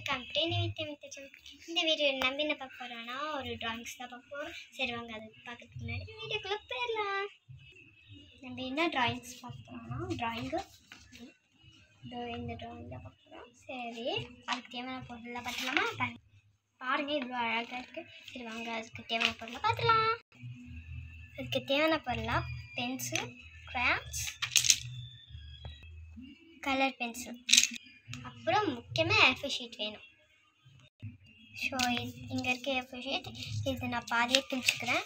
Welcome to நிமித்த மித்த இந்த வீடியோ நம்பி என்ன பார்க்க போகிறோன்னா ஒரு ட்ராயிங்ஸ் தான் பார்க்க போகிறோம் சரி வாங்க அது பார்க்கறதுக்கு முன்னாடி வீடியோக்குள்ளே போயிடலாம் நம்ம என்ன ட்ராயிங்ஸ் பார்க்க போகிறோம்னா ட்ராயிங்கு இதோ இந்த ட்ராயிங் தான் பார்க்க போகிறோம் சரி அதுக்கு தேவையான பொருளெல்லாம் பார்த்துலாமா பாருங்க பாருங்க இவ்வளோ அழகாக இருக்குது சரி வாங்க அதுக்கு தேவையான பொருளை பார்த்துலாம் அதுக்கு தேவையான பொருளாக பென்சில் கிராம்ஸ் கலர் பென்சில் அப்புறம் முக்கியமாக ஏஃபோ ஷீட் வேணும் ஸோ இங்கே இருக்க ஏஃபோ ஷீட் இது நான் பாதியே கிழிச்சுக்கிறேன்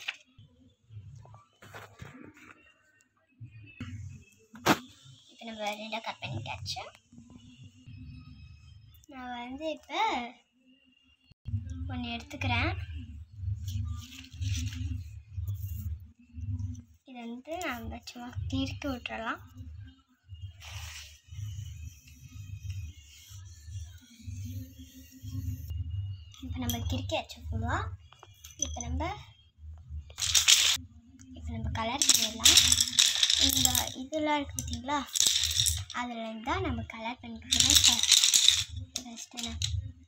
இப்போ நம்ம ரெண்டாக கட் பண்ணிட்டாச்சு நான் வந்து இப்போ ஒன்று எடுத்துக்கிறேன் இது வந்து நம்ம சும்மா தீர்க்க விட்டுறலாம் இப்போ நம்ம கிறுக்கி வச்சுக்கலாம் இப்போ நம்ம இப்போ நம்ம கலர் பண்ணிடலாம் இந்த இதெல்லாம் இருக்குது பார்த்தீங்களா அதில் இருந்தால் நம்ம கலர் பண்ணிக்கலாம் ஃபஸ்ட்டு நான்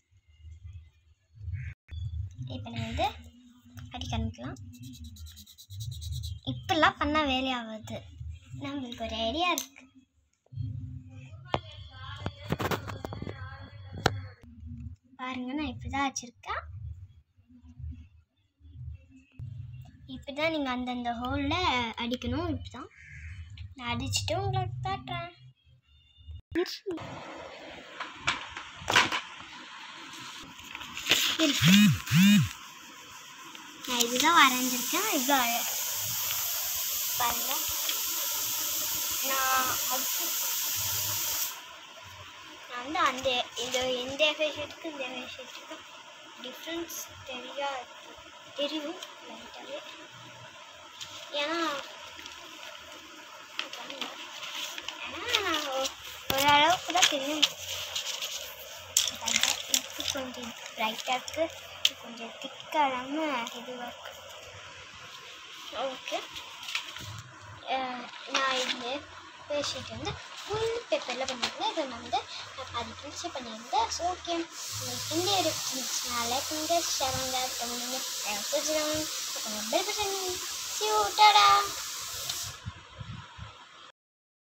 இப்போ நம்ம வந்து அடிக்க ஆரம்பிக்கலாம் இப்படிலாம் பண்ணால் வேலையாகாது நம்மளுக்கு ஒரு ஐடியா இருக்குது பாருங்க நான் இப்படி தான் வச்சுருக்கேன் இப்படி தான் நீங்கள் அந்தந்த ஹோலில் அடிக்கணும் இப்படி தான் நான் அடிச்சுட்டு உங்களுக்கு காட்டுறேன் இருக்கு. நான் இதுதான் வரைஞ்சிருக்கேன் இவ்வளோ அழ- பாருங்க நான் அது நான் வந்து அந்த இந்த இந்த எஃபெக்ட்டுக்கு இந்த எஃபெக்ட்டுக்கு டிஃப்ரென்ஸ் தெரியா தெரியும் லைட்டாகவே ஏன்னா பாருங்க. ஏன்னா ஒ- ஓரளவுக்கு தான் தெரியும் பாருங்க, இது கொஞ்சம் ப்ரைட்டாக இருக்குது இது கொஞ்சம் திக்காக இல்லாமல் இதுவாக இருக்குது ஓகே நான் இந்த பேஷண்ட் வந்து ஃபுல் பேப்பரில் பண்ணியிருந்தேன் இதை நான் வந்து நான் பாதி கிழிச்சு பண்ணியிருந்தேன் ஸோ ஓகே உங்களுக்கு இந்த வீடியோ பிடிச்சிருந்துச்சுன்னா லைக் பண்ணுங்க ஷேர் பண்ணுங்க கமெண்ட் பண்ணுங்க பிடிச்சிருங்க பெல் பட்டன் சி டாடா